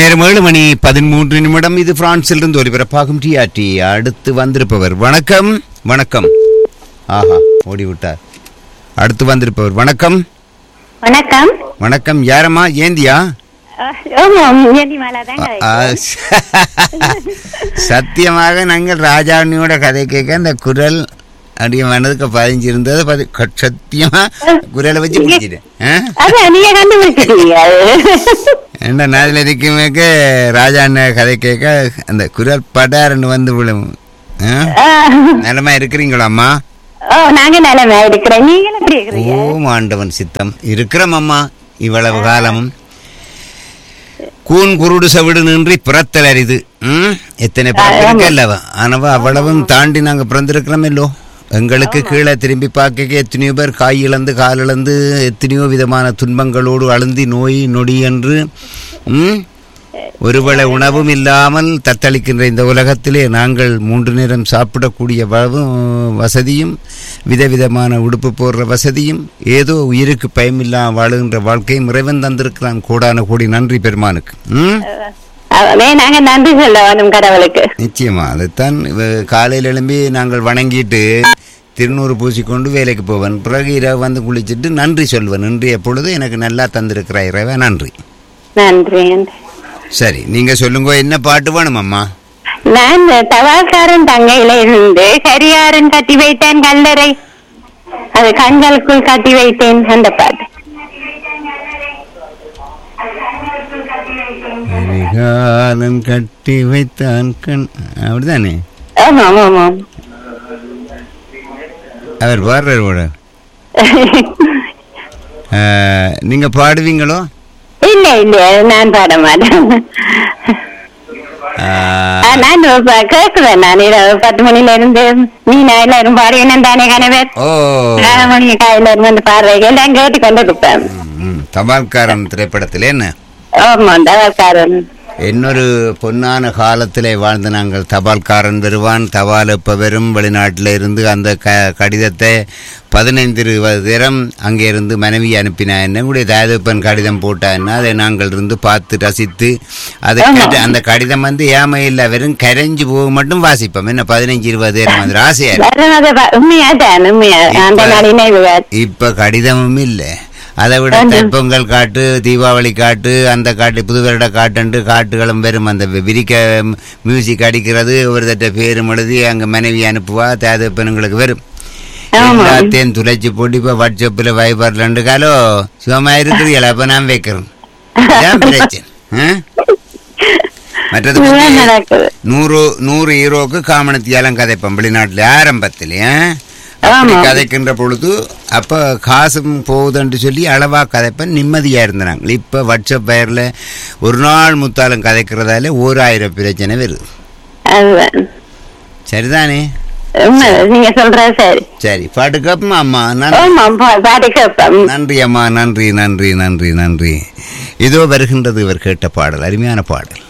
நேரம் ஏழு மணி பதிமூன்று நிமிடம் இது பிரான்சிலிருந்து ஒலிபரப்பாகும் டிஆர்டி அடுத்து வந்திருப்பவர் வணக்கம் வணக்கம் ஆஹா ஓடிவிட்டார் அடுத்து வந்திருப்பவர் வணக்கம் வணக்கம் வணக்கம் யாரம்மா ஏந்தியா ஆமாம் ஏனிமாலா தான் ஆ, சத்தியமாக நாங்கள் ராஜாணியோட கதை கேட்க அந்த குரல் அப்படியே மனதுக்கு பதிஞ்சிருந்தது பதி- க- சத்தியமா குரலை வச்சு பிடிச்சிட்டேன் ஆ? அதான் நீங்க கண்டுபிடிச்சிட்டீங்க ஏண்டா நாதில் இருக்குமேக்க ராஜா அண்ணன் கதை கேட்க அந்த குரல் படாருன்னு வந்து விழும் ஆ? ஆ. நலமா இருக்கிறீங்களாம்மா ஓ நாங்க நிலைமை இருக்கிறோம் நீங்களும் எப்படி இருக்கிறீங்க ஓம் ஆண்டவன் சித்தம் இருக்கிறோம் அம்மா இவ்வளவு காலமும் கூன் குருடு சவிடு நின்றி பிறத்தல் அரிது ம்? எத்தனை பிறந்திருக்க அல்லவா ஆனவா அவ்வளவும் தாண்டி நாங்க பிறந்திருக்கிறோம் இல்லோ எங்களுக்கு கீழே திரும்பி பார்க்க எத்தனையோ பேர் காய் இழந்து கால் இழந்து எத்தனையோ விதமான துன்பங்களோடு அழுந்தி நோய் நொடி என்று ம்? ஒருவேளை உணவும் இல்லாமல் தத்தளிக்கின்ற இந்த உலகத்திலே நாங்கள் மூன்று நேரம் சாப்பிடக்கூடிய வளவும் வசதியும் விதவிதமான உடுப்பு போடுற வசதியும் ஏதோ உயிருக்கு பயமில்லாம வாழுகின்ற வாழ்க்கையும் இறைவன் தந்திருக்கிறான் கோடான கோடி நன்றி பெருமானுக்கு ம்? அவனே நாங்க நன்றி சொல்ல வேணும் கடவுளுக்கு நிச்சயமா அதைத்தான் இவ- காலையில் எழும்பி நாங்கள் வணங்கிட்டு திருநூறு பூசிக்கொண்டு வேலைக்கு போவேன் பிறகு இரவு வந்து குளிச்சுட்டு நன்றி சொல்வேன் இன்றைய பொழுது எனக்கு நல்லா தந்திருக்கிறாய் இறைவன் நன்றி நன்றி நன்றி. சரி நீங்க சொல்லுங்க என்ன பாட்டு வேணும் அம்மா நான் தவாக்காரன் தங்கையில இருந்து கரியாரன் கட்டி வைத்தேன் கல்லறை அது கண்களுக்குள் கட்டி வைத்தேன் அந்த பாட்டு கரிகாலன் கட்டி வைத்தான் கண் அப்படிதானே ஆமாம் ஆமாம் அவர் பாடுறார் கூட நீங்க பாடுவீங்களோ இல்ல இல்ல நான் பாட மாட்டேன் ஆ, ஆ, நான் இப்ப கேக்குறேன் நான் இரவு பத்து மணில இருந்து நீ நான் எல்லாரும் பாடுவேன் தானே கணவர் ஓ ஆறு மணி காலையில இருந்து வந்து பாடுறேன் எல்லாம் கேட்டு கொண்டு இருப்பேன் ம், தபால்காரன் திரைப்படத்தில் என்ன ஆமா தவக்காரன் இன்னொரு பொன்னான காலத்திலே வாழ்ந்த நாங்கள் தபால்காரன் வருவான் தபால் எப்ப வரும் வெளிநாட்டில் இருந்து அந்த க கடிதத்தை பதினைந்து இருபது தினம் அங்கே இருந்து மனைவி அனுப்பினா என்ன உடைய தாயதப்பன் கடிதம் போட்டா என்ன அதை நாங்கள் இருந்து பார்த்து ரசித்து அதை ஆமா. கேட்டு அந்த கடிதம் வந்து ஏமையில் வெறும் கரைஞ்சு போக மட்டும் வாசிப்போம் என்ன பதினைஞ்சு இருபது தினம் வந்து ஆசையா இருக்கு. வர்றது ப- உண்மையா தான் உண்மையா அந்த இப்ப- நாள் நினைவு இப்ப கடிதமும் இல்லை அதை விட ஆமா. தைப்பொங்கல் காட்டு தீபாவளி காட்டு அந்த காட்டு புது வருட காட்டுன்ட்டு காட்டுகளும் வரும் அந்த வி- விரிக்க ம், மியூசிக் அடிக்கிறது ஒரு தட்ட பேரும் எழுதி அங்க மனைவி அனுப்புவா தேதப்பனுங்களுக்கு வரும் ஆமா. எல்லாத்தையும் துளைச்சு போட்டு இப்ப வாட்ஸ்அப்ல வைபர்ல ரெண்டு காலோ சுகமா இருக்கிறீங்களா அப்ப நான் வைக்கிறேன் இதான் பிரச்சனை ஆ? மற்றது இதுதான் வந்து நடக்குது நூறு நூறு ஹீரோக்கு காமனத்தியாலம் கதைப்போம் வெளிநாட்டுல ஆரம்பத்திலே அப்படி ஆமா. கதைக்கின்ற பொழுது அப்ப காசும் போகுதுன்னு சொல்லி அளவா கதைப்பேன் நிம்மதியா இருந்தாங்க இப்ப வாட்ஸ்அப் பெயர்ல ஒரு நாள் முத்தாலும் கதைக்கிறதால ஓராயிரம் பிரச்சனை வருது அதுதான் சரிதானே உண்மை நீங்க சொல்றது சரி சரி பாட்டு கேப்பமா அம்மா நன்றி ஆமா பா- பாட்டு கேட்பேன் நன்றி அம்மா நன்றி நன்றி நன்றி நன்றி இதோ வருகின்றது இவர் கேட்ட பாடல் அருமையான பாடல்